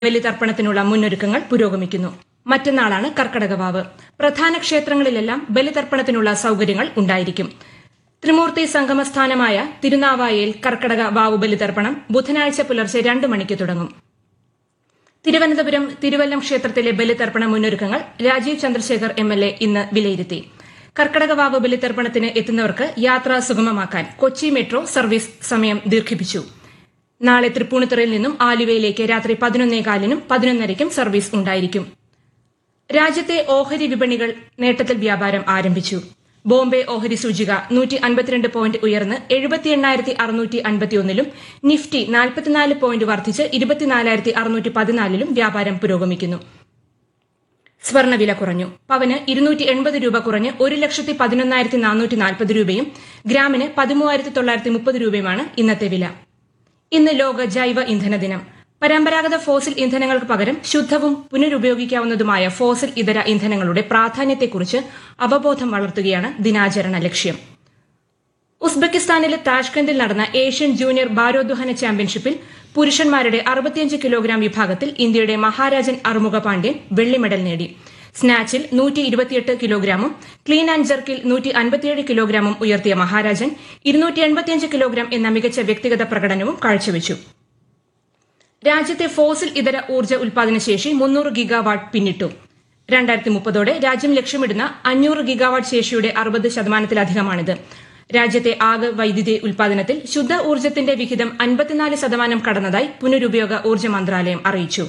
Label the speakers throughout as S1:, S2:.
S1: ബലിതർപ്പണത്തിനുള്ള മുന്നൊരുക്കങ്ങൾ പുരോഗമിക്കുന്നു മറ്റന്നാളാണ് കർക്കടകവാവ് പ്രധാന ക്ഷേത്രങ്ങളിലെല്ലാം ബലിതർപ്പണത്തിനുള്ള സൌകര്യങ്ങൾ ഉണ്ടായിരിക്കും ത്രിമൂർത്തി സംഗമസ്ഥാനമായ തിരുനാവായയിൽ കർക്കടക വാവു ബലിതർപ്പണം ബുധനാഴ്ച പുലർച്ചെ രണ്ട് മണിക്ക് തുടങ്ങും തിരുവനന്തപുരം തിരുവല്ലം ക്ഷേത്രത്തിലെ ബലിതർപ്പണ മുന്നൊരുക്കങ്ങൾ Rajeev Chandrasekhar M L A ഇന്ന് വിലയിരുത്തി കർക്കടകവാവ് ബലിതർപ്പണത്തിന് എത്തുന്നവർക്ക് യാത്ര സുഗമമാക്കാൻ കൊച്ചി മെട്രോ സർവീസ് സമയം ദീർഘിപ്പിച്ചു നാളെ തൃപ്പൂണിത്തുറയിൽ നിന്നും ആലുവയിലേക്ക് രാത്രി പതിനൊന്നേകാലിനും പതിനൊന്നരയ്ക്കും സർവീസ് ഉണ്ടായിരിക്കും രാജ്യത്തെ ഓഹരി വിപണികൾ നേട്ടത്തിൽ വ്യാപാരം ആരംഭിച്ചു ബോംബെ ഓഹരി സൂചിക നൂറ്റി അൻപത്തിരണ്ട് പോയിന്റ് ഉയർന്ന് എഴുപത്തി എണ്ണായിരത്തി അറുന്നൂറ്റി അൻപത്തിയൊന്നിലും നിഫ്റ്റി നാൽപ്പത്തിനാല് പോയിന്റ് വർദ്ധിച്ച് ഇരുപത്തിനാലായിരത്തി അറുന്നൂറ്റി പതിനാലിലും വ്യാപാരം പുരോഗമിക്കുന്നു സ്വർണ്ണവില കുറഞ്ഞു പവന് ഇരുന്നൂറ്റി എൺപത് രൂപ കുറഞ്ഞ് ഒരു ലക്ഷത്തി പതിനൊന്നായിരത്തി നാനൂറ്റി നാൽപ്പത് രൂപയും ഗ്രാമിന് പതിമൂവായിരത്തി തൊള്ളായിരത്തി മുപ്പത് രൂപയുമാണ് ഇന്നത്തെ വില ഇന്ന് ലോക ജൈവ ഇന്ധന ദിനം പരമ്പരാഗത ഫോസിൽ ഇന്ധനങ്ങൾക്ക് പകരം ശുദ്ധവും പുനരുപയോഗിക്കാവുന്നതുമായ ഫോസിൽ ഇതര ഇന്ധനങ്ങളുടെ പ്രാധാന്യത്തെക്കുറിച്ച് അവബോധം വളർത്തുകയാണ് ദിനാചരണ ലക്ഷ്യം ഉസ്ബെക്കിസ്ഥാനിലെ താഷ്കന്തിൽ നടന്ന ഏഷ്യൻ ജൂനിയർ ഭാരോദ്വഹന ചാമ്പ്യൻഷിപ്പിൽ പുരുഷന്മാരുടെ അറുപത്തിയഞ്ച് കിലോഗ്രാം വിഭാഗത്തിൽ ഇന്ത്യയുടെ മഹാരാജൻ അറുമുഖ പാണ്ഡ്യൻ വെള്ളി മെഡൽ നേടി സ്നാച്ചിൽ നൂറ്റി ഇരുപത്തിയെട്ട് കിലോഗ്രാമും ക്ലീൻ ആൻഡ് ജർക്കിൽ നൂറ്റി അൻപത്തിയേഴ് കിലോഗ്രാമും ഉയർത്തിയ മഹാരാജൻ ഇരുന്നൂറ്റി എൺപത്തിയഞ്ച് കിലോഗ്രാം എന്ന മികച്ച വ്യക്തിഗത പ്രകടനവും കാഴ്ചവെച്ചു രാജ്യത്തെ ഫോസിൽ ഇതര ഊർജ്ജ ഉൽപാദന ശേഷി മുന്നൂറ് ഗിഗാവാട്ട് പിന്നിട്ടു രണ്ടായിരത്തി മുപ്പതോടെ രാജ്യം ലക്ഷ്യമിടുന്ന അഞ്ഞൂറ് ഗിഗാവാട്ട് ശേഷിയുടെ അറുപത് ശതമാനത്തിലധികമാണിത് രാജ്യത്തെ ആകെ വൈദ്യുതി ഉൽപാദനത്തിൽ ശുദ്ധ ഊർജ്ജത്തിന്റെ വിഹിതം അൻപത്തിനാല് ശതമാനം കടന്നതായി പുനരുപയോഗ ഊർജ്ജ മന്ത്രാലയം അറിയിച്ചു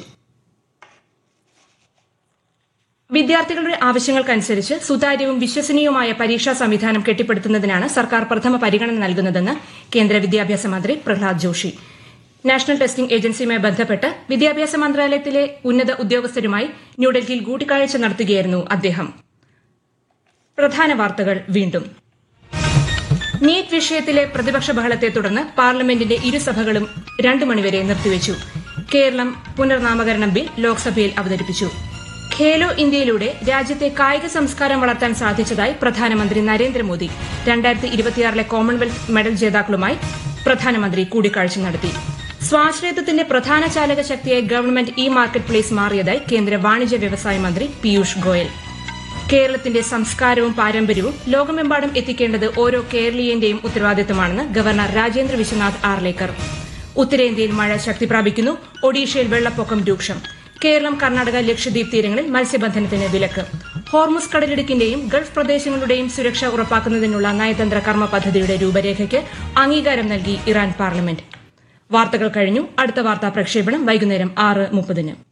S1: വിദ്യാർത്ഥികളുടെ ആവശ്യങ്ങൾക്കനുസരിച്ച് സുതാര്യവും വിശ്വസനീയവുമായ പരീക്ഷാ സംവിധാനം കെട്ടിപ്പടുക്കുന്നതിനാണ് സർക്കാർ പ്രഥമ പരിഗണന നൽകുന്നതെന്ന് കേന്ദ്ര വിദ്യാഭ്യാസ മന്ത്രി പ്രഹ്ലാദ് ജോഷി നാഷണൽ ടെസ്റ്റിംഗ് ഏജൻസിയുമായി ബന്ധപ്പെട്ട് വിദ്യാഭ്യാസ മന്ത്രാലയത്തിലെ ഉന്നത ഉദ്യോഗസ്ഥരുമായി ന്യൂഡൽഹിയിൽ കൂടിക്കാഴ്ച നടത്തുകയായിരുന്നു അദ്ദേഹം പ്രധാന വാർത്തകൾ വീണ്ടും നീറ്റ് വിഷയത്തിലെ പ്രതിപക്ഷ ബഹളത്തെ തുടർന്ന് പാർലമെന്റിന്റെ ഇരുസഭകളും രണ്ടു മണിവരെ നിർത്തിവച്ചു കേരളം പുനർനാമകരണം ബിൽ ലോക്സഭയിൽ അവതരിപ്പിച്ചു ഖേലോ ഇന്ത്യയിലൂടെ രാജ്യത്തെ കായിക സംസ്കാരം വളർത്താൻ സാധിച്ചതായി പ്രധാനമന്ത്രി നരേന്ദ്രമോദി രണ്ടായിരത്തി ഇരുപത്തിയാറിലെ കോമൺവെൽത്ത് മെഡൽ ജേതാക്കളുമായി പ്രധാനമന്ത്രി കൂടിക്കാഴ്ച നടത്തി സ്വാശ്രയത്വത്തിന്റെ പ്രധാന ചാലക ശക്തിയായി ഗവൺമെന്റ് ഇ മാർക്കറ്റ് പ്ലേസ് മാറിയതായി കേന്ദ്ര വാണിജ്യ വ്യവസായ മന്ത്രി പീയൂഷ് ഗോയൽ കേരളത്തിന്റെ സംസ്കാരവും പാരമ്പര്യവും ലോകമെമ്പാടും എത്തിക്കേണ്ടത് ഓരോ കേരളീയന്റെയും ഉത്തരവാദിത്തമാണെന്ന് ഗവർണർ രാജേന്ദ്ര വിശ്വനാഥ് ആർലേക്കർ ഉത്തരേന്ത്യയിൽ മഴ ശക്തി പ്രാപിക്കുന്നു ഒഡീഷയിൽ വെള്ളപ്പൊക്കം രൂക്ഷം കേരളം കർണാടക ലക്ഷദ്വീപ് തീരങ്ങളിൽ മത്സ്യബന്ധനത്തിന് വിലക്ക് ഹോർമുസ് കടലിടുക്കിന്റെയും ഗൾഫ് പ്രദേശങ്ങളുടെയും സുരക്ഷ ഉറപ്പാക്കുന്നതിനുള്ള നയതന്ത്ര കർമ്മ പദ്ധതിയുടെ രൂപരേഖയ്ക്ക് അംഗീകാരം നൽകി ഇറാൻ പാർലമെന്റ് വാർത്തകൾ കഴിഞ്ഞു അടുത്ത വാർത്താ പ്രക്ഷേപണം വൈകുന്നേരം ആറ് മുപ്പതിന്